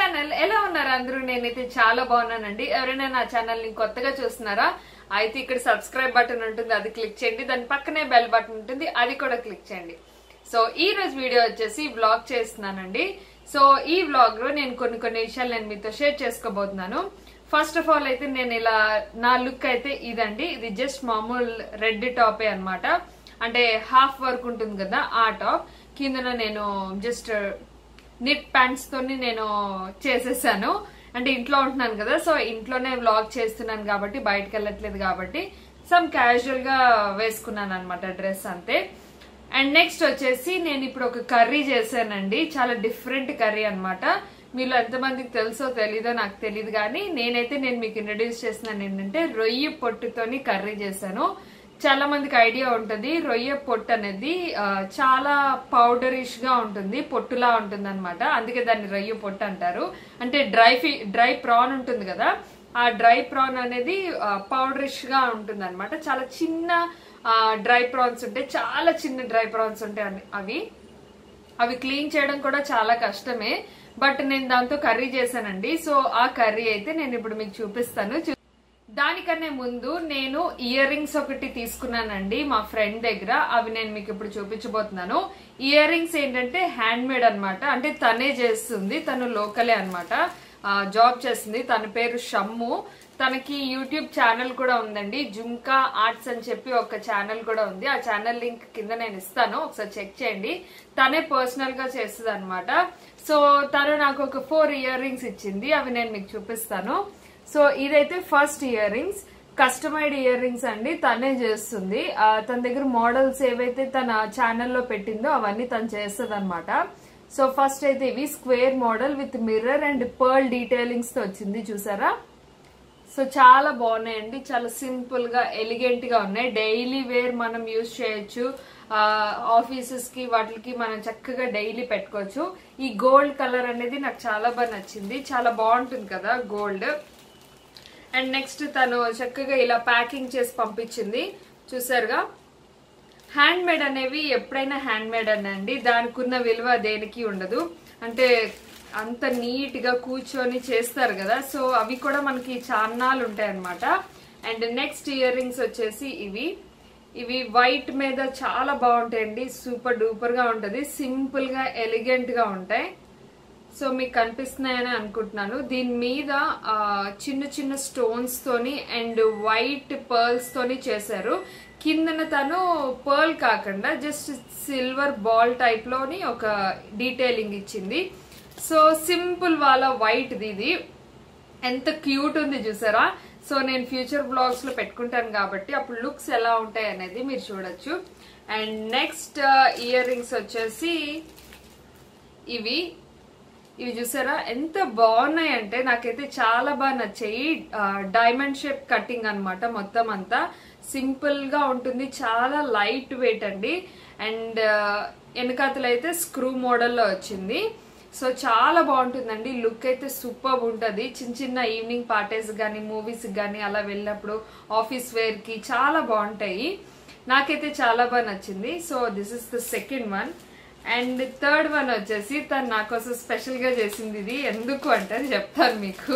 channel ఎలా ఉన్నారు అందరూ నేనైతే చాలా బాగున్నానండి ఎవరైనా నా ఛానల్ ని కొత్తగా చూస్తున్నారా అయితే ఇక్కడ సబ్స్క్రైబ్ బటన్ ఉంటుంది అది క్లిక్ చేయండి దాని పక్కనే బెల్ బటన్ ఉంటుంది అది కూడా క్లిక్ చేయండి సో ఈ రోజు వీడియో వచ్చేసి వ్లాగ్ చేస్తున్నానండి సో ఈ వ్లాగ్ లో నేను కొన్ని కొన్ని విషయాలు నేను మీతో షేర్ చేసుకోబోతున్నాను ఫస్ట్ ఆఫ్ ఆల్ అయితే నేను ఇలా నా లుక్ అయితే ఇదండి ఇది జస్ట్ మామూలు రెడ్ టాపే అన్నమాట అంటే హాఫ్ వర్క్ ఉంటుంది కదా ఆ టాప్ కిందన నేను జస్ట్ నిట్ ప్యాంట్స్ తోని నేను చేసేసాను అంటే ఇంట్లో ఉంటున్నాను కదా సో ఇంట్లోనే వ్లాగ్ చేస్తున్నాను కాబట్టి బయటకు వెళ్ళట్లేదు కాబట్టి సమ్ క్యాజువల్ గా వేసుకున్నాను అనమాట డ్రెస్ అంతే అండ్ నెక్స్ట్ వచ్చేసి నేను ఇప్పుడు ఒక కర్రీ చేశానండి చాలా డిఫరెంట్ కర్రీ అన్నమాట మీలో ఎంతమందికి తెలుసో తెలీదో నాకు తెలియదు కానీ నేనైతే నేను మీకు ఇంట్రడ్యూస్ చేస్తున్నాను ఏంటంటే రొయ్యి పొట్టుతోని కర్రీ చేశాను చాలా మందికి ఐడియా ఉంటుంది రొయ్య పొట్టు అనేది ఆ, చాలా పౌడరిష్ గా ఉంటుంది పొట్టులా ఉంటుంది అనమాట అందుకే దాన్ని రొయ్య పొట్టు అంటారు అంటే డ్రై ఫి డ్రై ప్రాన్ ఉంటుంది కదా ఆ డ్రై ప్రాన్ అనేది పౌడరిష్ గా ఉంటుంది అనమాట చాలా చిన్న డ్రై ప్రాన్స్ ఉంటాయి చాలా చిన్న డ్రై ప్రాన్స్ ఉంటాయి అన్ని- అవి అవి క్లీన్ చేయడం కూడా చాలా కష్టమే బట్ నేను దాంతో కర్రీ చేశానండి సో ఆ కర్రీ అయితే నేను ఇప్పుడు మీకు చూపిస్తాను చూ- దానికన్నా ముందు నేను ఇయర్ రింగ్స్ ఒకటి తీసుకున్నానండి మా ఫ్రెండ్ దగ్గర అవి నేను మీకు ఇప్పుడు చూపించబోతున్నాను ఇయర్ రింగ్స్ ఏంటంటే హ్యాండ్ మేడ్ అనమాట అంటే తనే చేస్తుంది తను లోకలే అనమాట జాబ్ చేస్తుంది తన పేరు షమ్ము తనకి యూట్యూబ్ ఛానల్ కూడా ఉందండి జుంకా ఆర్ట్స్ అని చెప్పి ఒక ఛానల్ కూడా ఉంది ఆ ఛానల్ లింక్ కింద నేను ఇస్తాను ఒకసారి చెక్ చేయండి తనే పర్సనల్ గా చేస్తుంది అనమాట సో తను నాకు ఒక ఫోర్ ఇయర్ రింగ్స్ ఇచ్చింది అవి నేను మీకు చూపిస్తాను సో ఇదైతే first earrings customised earrings అండి తనే చేస్తుంది ఆ, తన దగ్గర మోడల్స్ ఏవైతే తన ఛానల్లో పెట్టిందో అవన్నీ తను చేస్తుంది అనమాట సో ఫస్ట్ అయితే ఇవి square model with mirror and pearl detailings తో వచ్చింది చూసారా సో చాలా బాగున్నాయండి చాలా సింపుల్ గా ఎలిగెంట్ గా ఉన్నాయి డైలీ వేర్ మనం యూజ్ చేయొచ్చు ఆఫీసెస్ కి వాటికి మనం చక్కగా డైలీ పెట్టుకోవచ్చు ఈ గోల్డ్ కలర్ అనేది నాకు చాలా బాగా నచ్చింది చాలా బాగుంటుంది కదా గోల్డ్ అండ్ నెక్స్ట్ తను చక్కగా ఇలా ప్యాకింగ్ చేసి పంపించింది చూసారుగా హ్యాండ్ మేడ్ అనేవి ఎప్పుడైనా హ్యాండ్ మేడ్ అనండి దానికి ఉన్న విలువ దేనికి ఉండదు అంటే అంత నీట్ గా కూర్చొని చేస్తారు కదా సో అవి కూడా మనకి చాన్నాలు ఉంటాయి అనమాట అండ్ నెక్స్ట్ ఇయర్ రింగ్స్ వచ్చేసి ఇవి ఇవి వైట్ మీద చాలా బాగుంటాయండి సూపర్ డూపర్ గా ఉంటది సింపుల్ గా ఎలిగెంట్ గా ఉంటాయి సో మీకు కనిపిస్తున్నాయని అనుకుంటున్నాను దీని మీద ఆ, చిన్న చిన్న స్టోన్స్ తోని అండ్ వైట్ పర్ల్స్ తోని చేశారు కిందన తను పర్ల్ కాకుండా జస్ట్ సిల్వర్ బాల్ టైప్ లోని ఒక డీటెయిలింగ్ ఇచ్చింది సో సింపుల్ వాళ్ళ వైట్ ఇది ఎంత క్యూట్ ఉంది చూసారా సో నేను ఫ్యూచర్ బ్లాగ్స్ లో పెట్టుకుంటాను కాబట్టి అప్పుడు లుక్స్ ఎలా ఉంటాయి అనేది మీరు చూడొచ్చు అండ్ నెక్స్ట్ ఇయర్ రింగ్స్ వచ్చేసి ఇవి ఇవి చూసారా ఎంత బాగున్నాయి అంటే నాకైతే చాలా బాగా నచ్చాయి డైమండ్ షేప్ కటింగ్ అన్నమాట మొత్తం అంతా సింపుల్ గా ఉంటుంది చాలా లైట్ వెయిట్ అండి అండ్ వెనకాతలు అయితే స్క్రూ మోడల్లో వచ్చింది సో చాలా బాగుంటుందండి లుక్ అయితే సూపర్ ఉంటుంది చిన్న చిన్న ఈవినింగ్ పార్టీస్ కానీ మూవీస్ కానీ అలా వెళ్ళినప్పుడు ఆఫీస్ వేర్ కి చాలా బాగుంటాయి నాకైతే చాలా బాగా నచ్చింది so this is the second one and third one వచ్చేసి తను నా కోసం స్పెషల్ గా చేసింది ఇది ఎందుకు అంటే చెప్తాను మీకు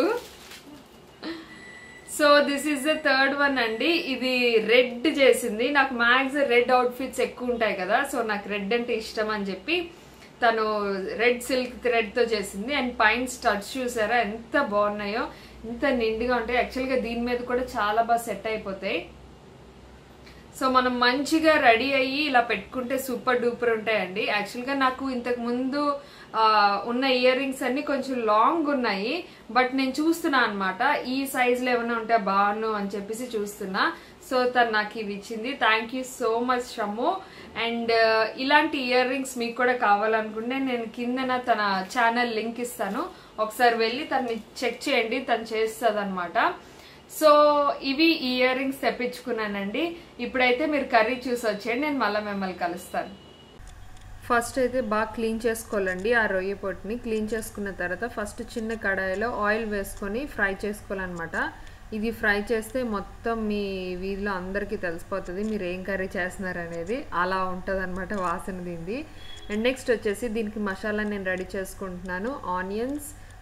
so this is the third one అండి ఇది రెడ్ చేసింది నాకు మ్యాక్స్ రెడ్ అవుట్ఫిట్స్ ఎక్కువ ఉంటాయి కదా సో నాకు రెడ్ అంటే ఇష్టం అని చెప్పి తను రెడ్ సిల్క్ థ్రెడ్ తో చేసింది అండ్ పైన స్టడ్స్ చూసారా ఎంత బాగున్నాయో ఎంత నిండుగా ఉంటాయి యాక్చువల్ గా దీని మీద కూడా చాలా బాగా సెట్ అయిపోతాయి సో మనం మంచిగా రెడీ అయ్యి ఇలా పెట్టుకుంటే సూపర్ డూపర్ ఉంటాయండి యాక్చువల్ గా నాకు ఇంతకు ముందు ఆ, ఉన్న ఇయర్ రింగ్స్ అన్ని కొంచెం లాంగ్ ఉన్నాయి బట్ నేను చూస్తున్నా అనమాట ఈ సైజ్ లో ఏమైనా ఉంటే బాగున్ను అని చెప్పేసి చూస్తున్నా సో తను నాకు ఇవి ఇచ్చింది thank you so much Shammu and ఇలాంటి ఇయర్ రింగ్స్ మీకు కూడా కావాలనుకుంటే నేను కిందన తన ఛానల్ లింక్ ఇస్తాను ఒకసారి వెళ్ళి తనని చెక్ చేయండి తను చేస్తుంది అనమాట సో ఇవి ఇయర్ రింగ్స్ తెప్పించుకున్నానండి ఇప్పుడైతే మీరు కర్రీ చూసి వచ్చేయండి నేను మళ్ళీ మిమ్మల్ని కలుస్తాను ఫస్ట్ అయితే బాగా క్లీన్ చేసుకోవాలండి ఆ రొయ్య పొట్టుని క్లీన్ చేసుకున్న తర్వాత ఫస్ట్ చిన్న కడాయిలో ఆయిల్ వేసుకొని ఫ్రై చేసుకోవాలన్నమాట ఇది ఫ్రై చేస్తే మొత్తం మీ వీధిలో అందరికీ తెలిసిపోతుంది మీరు ఏం కర్రీ చేస్తున్నారు అనేది అలా ఉంటుంది అనమాట వాసన దీనిది అండ్ నెక్స్ట్ వచ్చేసి దీనికి మసాలా నేను రెడీ చేసుకుంటున్నాను ఆనియన్స్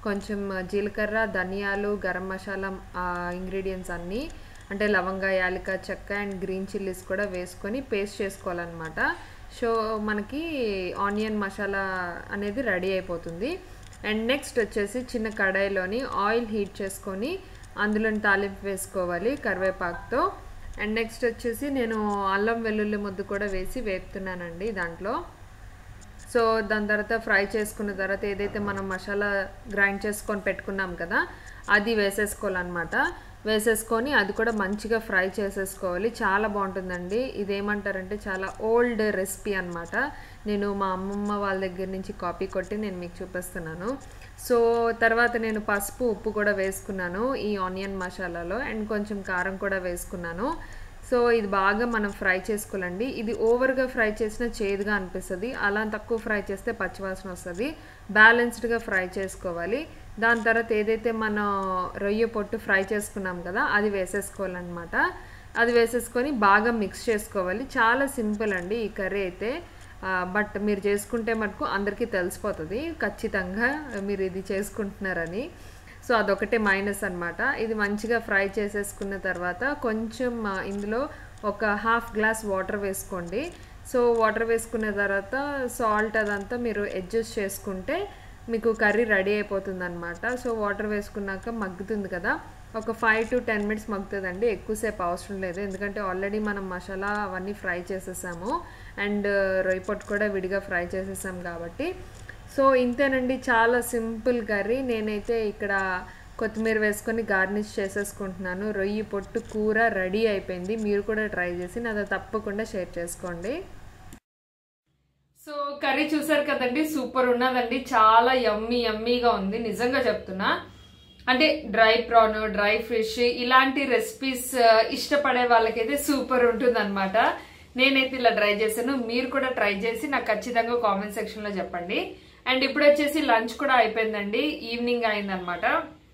కొంచెం జీలకర్ర ధనియాలు గరం మసాలా ఇంగ్రీడియంట్స్ అన్నీ అంటే లవంగ యాలక చెక్క అండ్ గ్రీన్ చిల్లీస్ కూడా వేసుకొని పేస్ట్ చేసుకోవాలన్నమాట సో మనకి ఆనియన్ మసాలా అనేది రెడీ అయిపోతుంది అండ్ నెక్స్ట్ వచ్చేసి చిన్న కడాయిలోని ఆయిల్ హీట్ చేసుకొని అందులో తాలింపు వేసుకోవాలి కరివేపాకుతో అండ్ నెక్స్ట్ వచ్చేసి నేను అల్లం వెల్లుల్లి ముద్దు కూడా వేసి వేపుతున్నానండి దాంట్లో సో దాని తర్వాత ఫ్రై చేసుకున్న తర్వాత ఏదైతే మనం మసాలా గ్రైండ్ చేసుకొని పెట్టుకున్నాం కదా అది వేసేసుకోవాలన్నమాట వేసేసుకొని అది కూడా మంచిగా ఫ్రై చేసేసుకోవాలి చాలా బాగుంటుందండి ఇదేమంటారంటే చాలా ఓల్డ్ రెసిపీ అనమాట నేను మా అమ్మమ్మ వాళ్ళ దగ్గర నుంచి కాపీ కొట్టి నేను మీకు చూపిస్తున్నాను సో తర్వాత నేను పసుపు ఉప్పు కూడా వేసుకున్నాను ఈ ఆనియన్ మసాలాలో అండ్ కొంచెం కారం కూడా వేసుకున్నాను సో ఇది బాగా మనం ఫ్రై చేసుకోవాలండి ఇది ఓవర్గా ఫ్రై చేసినా చేదుగా అనిపిస్తుంది అలా తక్కువ ఫ్రై చేస్తే పచ్చివాసన వస్తుంది బ్యాలెన్స్డ్గా ఫ్రై చేసుకోవాలి దాని తర్వాత ఏదైతే మనం రొయ్య పొట్టు ఫ్రై చేసుకున్నాం కదా అది వేసేసుకోవాలన్నమాట అది వేసేసుకొని బాగా మిక్స్ చేసుకోవాలి చాలా సింపుల్ అండి ఈ కర్రీ అయితే బట్ మీరు చేసుకుంటే మటుకు అందరికీ తెలిసిపోతుంది ఖచ్చితంగా మీరు ఇది చేసుకుంటున్నారని సో అదొకటే మైనస్ అనమాట ఇది మంచిగా ఫ్రై చేసేసుకున్న తర్వాత కొంచెం ఇందులో ఒక హాఫ్ గ్లాస్ వాటర్ వేసుకోండి సో వాటర్ వేసుకున్న తర్వాత సాల్ట్ అదంతా మీరు అడ్జస్ట్ చేసుకుంటే మీకు కర్రీ రెడీ అయిపోతుంది అనమాట సో వాటర్ వేసుకున్నాక మగ్గుతుంది కదా ఒక ఫైవ్ టు టెన్ మినిట్స్ మగ్గుతుందండి ఎక్కువసేపు అవసరం లేదు ఎందుకంటే ఆల్రెడీ మనం మసాలా అవన్నీ ఫ్రై చేసేసాము అండ్ రొయ్యపొట్టు కూడా విడిగా ఫ్రై చేసేసాం కాబట్టి సో ఇంతేనండి చాలా సింపుల్ కర్రీ నేనైతే ఇక్కడ కొత్తిమీర వేసుకొని గార్నిష్ చేసేసుకుంటున్నాను రొయ్యి పొట్టు కూర రెడీ అయిపోయింది మీరు కూడా ట్రై చేసి నాతో తప్పకుండా షేర్ చేసుకోండి సో కర్రీ చూసారు కదండి సూపర్ ఉన్నదండి చాలా యమ్మీ యమ్మీగా ఉంది నిజంగా చెప్తున్నా అంటే డ్రై ప్రాన్ డ్రై ఫిష్ ఇలాంటి రెసిపీస్ ఇష్టపడే వాళ్ళకైతే సూపర్ ఉంటుంది అనమాట నేనైతే ఇలా ట్రై చేశాను మీరు కూడా ట్రై చేసి నాకు ఖచ్చితంగా కామెంట్ సెక్షన్ లో చెప్పండి అండ్ ఇప్పుడు వచ్చేసి లంచ్ కూడా అయిపోయిందండి ఈవినింగ్ అయిందనమాట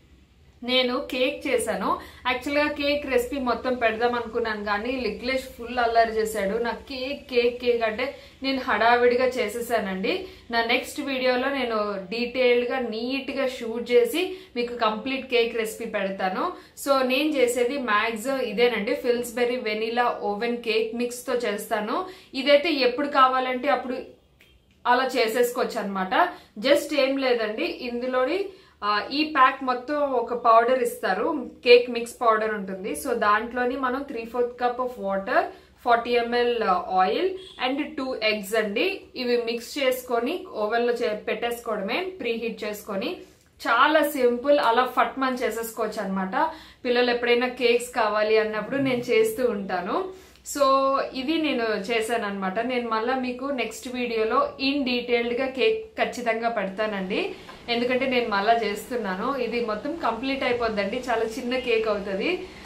నేను కేక్ చేశాను యాక్చువల్గా కేక్ రెసిపీ మొత్తం పెడదాం అనుకున్నాను కానీ లిగ్లేష్ ఫుల్ అల్లరి చేశాడు నాకు కేక్ కేక్ కేక్ అంటే నేను హడావిడిగా చేసేసానండి నా నెక్స్ట్ వీడియోలో నేను డీటెయిల్డ్గా నీట్గా షూట్ చేసి మీకు కంప్లీట్ కేక్ రెసిపీ పెడతాను సో నేను చేసేది మ్యాక్సిమం ఇదేనండి ఫిల్స్బెర్రీ వెనిలా ఓవెన్ కేక్ మిక్స్తో చేస్తాను ఇదైతే ఎప్పుడు కావాలంటే అప్పుడు అలా చేసేసుకోవచ్చు అనమాట జస్ట్ ఏం లేదండి ఇందులోని ఈ ప్యాక్ మొత్తం ఒక పౌడర్ ఇస్తారు కేక్ మిక్స్ పౌడర్ ఉంటుంది సో దాంట్లోని మనం three fourth cup of water forty ml oil and two eggs అండి ఇవి మిక్స్ చేసుకొని ఓవెన్ లో పెట్టేసుకోవడమే ప్రీ హీట్ చేసుకొని చాలా సింపుల్ అలా ఫట్మన్ చేసేసుకోవచ్చు అనమాట పిల్లలు ఎప్పుడైనా కేక్స్ కావాలి అన్నప్పుడు నేను చేస్తూ ఉంటాను సో ఇది నేను చేశాను అనమాట నేను మళ్ళీ మీకు నెక్స్ట్ వీడియోలో ఇన్ డీటెయిల్డ్ గా కేక్ ఖచ్చితంగా పెడతానండి ఎందుకంటే నేను మళ్ళా చేస్తున్నాను ఇది మొత్తం కంప్లీట్ అయిపోద్దండి చాలా చిన్న కేక్ అవుతుంది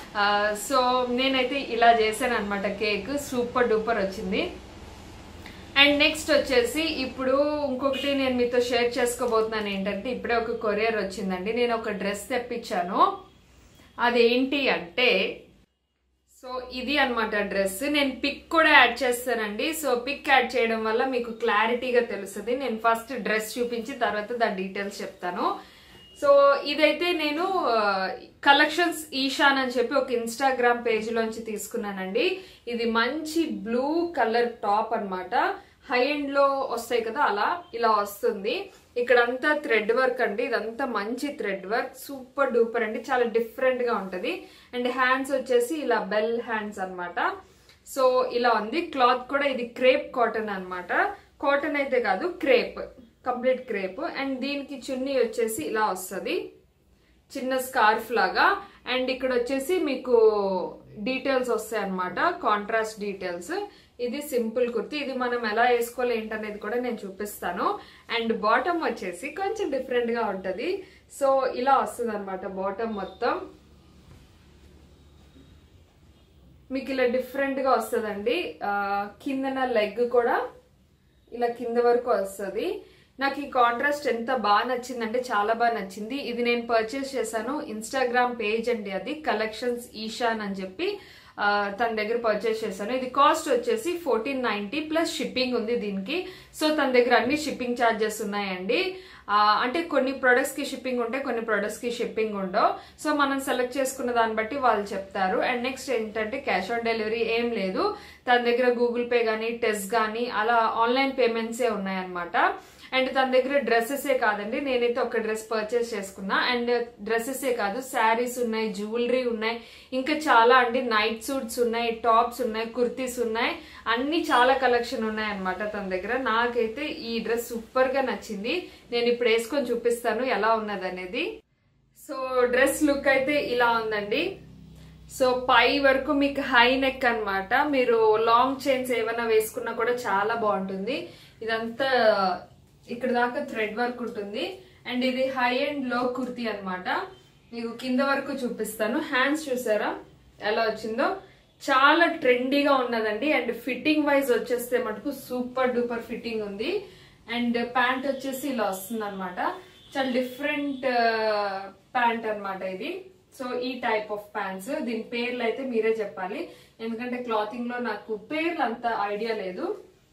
సో నేనైతే ఇలా చేశాను అనమాట కేక్ సూపర్ డూపర్ వచ్చింది అండ్ నెక్స్ట్ వచ్చేసి ఇప్పుడు ఇంకొకటి నేను మీతో షేర్ చేసుకోబోతున్నాను ఏంటంటే ఇప్పుడే ఒక కొరియర్ వచ్చిందండి నేను ఒక డ్రెస్ తెప్పించాను అదేంటి అంటే సో ఇది అనమాట డ్రెస్ నేను పిక్ కూడా యాడ్ చేస్తానండి సో పిక్ యాడ్ చేయడం వల్ల మీకు క్లారిటీగా తెలుస్తుంది నేను ఫస్ట్ డ్రెస్ చూపించి తర్వాత దాని డీటెయిల్స్ చెప్తాను సో ఇదైతే నేను కలెక్షన్స్ ఈషాన్ అని చెప్పి ఒక ఇన్స్టాగ్రామ్ పేజ్ లోంచి తీసుకున్నానండి ఇది మంచి బ్లూ కలర్ టాప్ అనమాట హై ఎండ్ లో వస్తాయి కదా అలా ఇలా వస్తుంది ఇక్కడంతా థ్రెడ్ వర్క్ అండి ఇదంతా మంచి థ్రెడ్ వర్క్ సూపర్ డూపర్ అండి చాలా డిఫరెంట్ గా ఉంటది అండ్ హ్యాండ్స్ వచ్చేసి ఇలా బెల్ హ్యాండ్స్ అనమాట సో ఇలా ఉంది క్లాత్ కూడా ఇది క్రేప్ కాటన్ అనమాట కాటన్ అయితే కాదు క్రేప్ కంప్లీట్ క్రేప్ అండ్ దీనికి చున్నీ వచ్చేసి ఇలా వస్తుంది చిన్న స్కార్ఫ్ లాగా అండ్ ఇక్కడ వచ్చేసి మీకు డీటెయిల్స్ వస్తాయి అనమాట కాంట్రాస్ట్ డీటెయిల్స్ ఇది సింపుల్ కుర్తి ఇది మనం ఎలా వేసుకోవాలి ఏంటనేది కూడా నేను చూపిస్తాను అండ్ బాటమ్ వచ్చేసి కొంచెం డిఫరెంట్ గా ఉంటది సో ఇలా వస్తుంది అనమాట బాటమ్ మొత్తం మీకు ఇలా డిఫరెంట్ గా వస్తుందండి కిందన లెగ్ కూడా ఇలా కింద వరకు వస్తుంది నాకు ఈ కాంట్రాస్ట్ ఎంత బాగా నచ్చిందంటే చాలా బాగా నచ్చింది ఇది నేను పర్చేస్ చేశాను ఇన్స్టాగ్రామ్ పేజ్ అండి అది కలెక్షన్స్ ఈషాన్ అని చెప్పి ఆ, తన దగ్గర పర్చేస్ చేశాను ఇది కాస్ట్ వచ్చేసి ఫోర్టీన్ నైన్టీ ప్లస్ షిప్పింగ్ ఉంది దీనికి సో తన దగ్గర అన్ని షిప్పింగ్ ఛార్జెస్ ఉన్నాయండి ఆ, అంటే కొన్ని ప్రొడక్ట్స్ కి షిప్పింగ్ ఉంటాయి కొన్ని ప్రొడక్ట్స్ కి షిప్పింగ్ ఉండవు సో మనం సెలెక్ట్ చేసుకున్న దాన్ని బట్టి వాళ్ళు చెప్తారు అండ్ నెక్స్ట్ ఏంటంటే క్యాష్ ఆన్ డెలివరీ ఏం లేదు తన దగ్గర గూగుల్ పే గానీ టెస్ట్ గానీ అలా ఆన్లైన్ పేమెంట్సే ఉన్నాయన్నమాట అండ్ తన దగ్గర డ్రెస్సెసే కాదండి నేనైతే ఒక డ్రెస్ పర్చేస్ చేసుకున్నా అండ్ డ్రెస్సెసే కాదు శారీస్ ఉన్నాయి జ్యువెలరీ ఉన్నాయి ఇంకా చాలా అండి నైట్ సూట్స్ ఉన్నాయి టాప్స్ ఉన్నాయి కుర్తీస్ ఉన్నాయి అన్ని చాలా కలెక్షన్ ఉన్నాయి అనమాట తన దగ్గర నాకైతే ఈ డ్రెస్ సూపర్ గా నచ్చింది నేను ఇప్పుడు వేసుకొని చూపిస్తాను ఎలా ఉన్నది అనేది సో డ్రెస్ లుక్ అయితే ఇలా ఉందండి సో పై వరకు మీకు హై నెక్ అన్నమాట మీరు లాంగ్ చైన్స్ ఏమైనా వేసుకున్నా కూడా చాలా బాగుంటుంది ఇదంతా ఇక్కడ దాకా థ్రెడ్ వర్క్ ఉంటుంది అండ్ ఇది హై అండ్ లో కుర్తీ అన్నమాట మీకు కింద వరకు చూపిస్తాను హ్యాండ్స్ చూసారా ఎలా వచ్చిందో చాలా ట్రెండీగా ఉన్నదండి అండ్ ఫిట్టింగ్ వైజ్ వచ్చేస్తే మటుకు సూపర్ డూపర్ ఫిట్టింగ్ ఉంది అండ్ ప్యాంట్ వచ్చేసి ఇలా వస్తుంది అనమాట చాలా డిఫరెంట్ ప్యాంట్ అన్నమాట ఇది సో ఈ టైప్ ఆఫ్ ప్యాంట్స్ దీని పేర్లు అయితే మీరే చెప్పాలి ఎందుకంటే క్లాతింగ్ లో నాకు పేర్లు అంత ఐడియా లేదు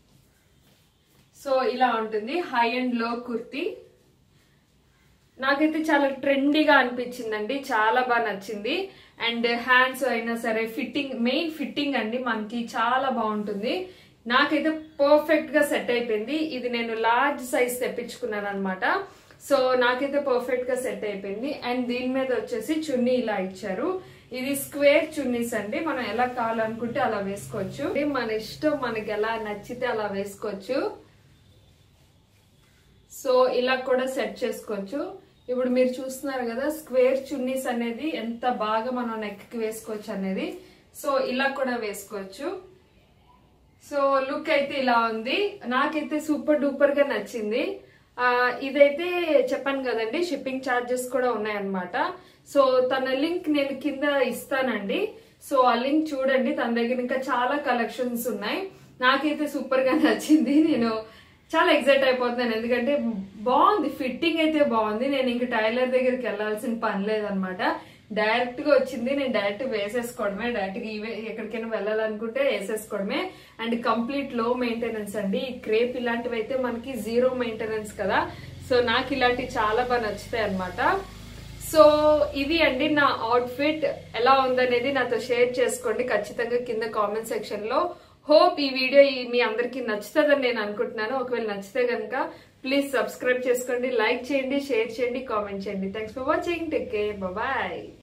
సో ఇలా ఉంటుంది హై అండ్ లో కుర్తీ నాకైతే చాలా ట్రెండీగా అనిపించిందండి చాలా బాగా నచ్చింది అండ్ హ్యాండ్స్ అయినా సరే ఫిట్టింగ్ మెయిన్ ఫిట్టింగ్ అండి మనకి చాలా బాగుంటుంది నాకైతే పర్ఫెక్ట్ గా సెట్ అయిపోయింది ఇది నేను లార్జ్ సైజ్ తెప్పించుకున్నాను అనమాట సో నాకైతే పర్ఫెక్ట్ గా సెట్ అయిపోయింది అండ్ దీని మీద వచ్చేసి చున్నీ ఇలా ఇచ్చారు ఇది స్క్వేర్ చున్నీస్ అండి మనం ఎలా కావాలనుకుంటే అలా వేసుకోవచ్చు ఇది మన ఇష్టం మనకి ఎలా నచ్చితే అలా వేసుకోవచ్చు సో ఇలా కూడా సెట్ చేసుకోవచ్చు ఇప్పుడు మీరు చూస్తున్నారు కదా స్క్వేర్ చున్నీస్ అనేది ఎంత బాగా మనం నెక్ కి వేసుకోవచ్చు అనేది సో ఇలా కూడా వేసుకోవచ్చు సో లుక్ అయితే ఇలా ఉంది నాకైతే సూపర్ డూపర్ గా నచ్చింది ఆ, ఇదైతే చెప్పాను కదండి షిప్పింగ్ ఛార్జెస్ కూడా ఉన్నాయన్నమాట సో తన లింక్ నేను కింద ఇస్తానండి సో ఆ లింక్ చూడండి తన దగ్గర ఇంకా చాలా కలెక్షన్స్ ఉన్నాయి నాకైతే సూపర్ గా నచ్చింది నేను చాలా ఎగ్జైట్ అయిపోతున్నాను ఎందుకంటే బాగుంది ఫిట్టింగ్ అయితే బాగుంది నేను ఇంక టైలర్ దగ్గరికి వెళ్ళాల్సిన పని లేదనమాట డైరెక్ట్ గా వచ్చింది నేను డైరెక్ట్ వేసేసుకోవడమే డైరెక్ట్ గా ఇవే ఎక్కడికైనా వెళ్ళాలనుకుంటే వేసేసుకోవడమే అండ్ కంప్లీట్ లో మెయింటెనెన్స్ అండి ఈ క్రేప్ ఇలాంటివి అయితే మనకి జీరో మెయింటెనెన్స్ కదా సో నాకు ఇలాంటివి చాలా బాగా నచ్చుతాయి అనమాట సో ఇది అండి నా అవుట్ఫిట్ ఎలా ఉందనేది నాతో షేర్ చేసుకోండి ఖచ్చితంగా కింద కామెంట్ సెక్షన్ లో హోప్ ఈ వీడియో ఈ- మీ అందరికి నచ్చుతుందని నేను అనుకుంటున్నాను ఒకవేళ నచ్చితే కనుక ప్లీజ్ సబ్స్క్రైబ్ చేసుకోండి లైక్ చేయండి షేర్ చేయండి కామెంట్ చేయండి thanks for watching take care bye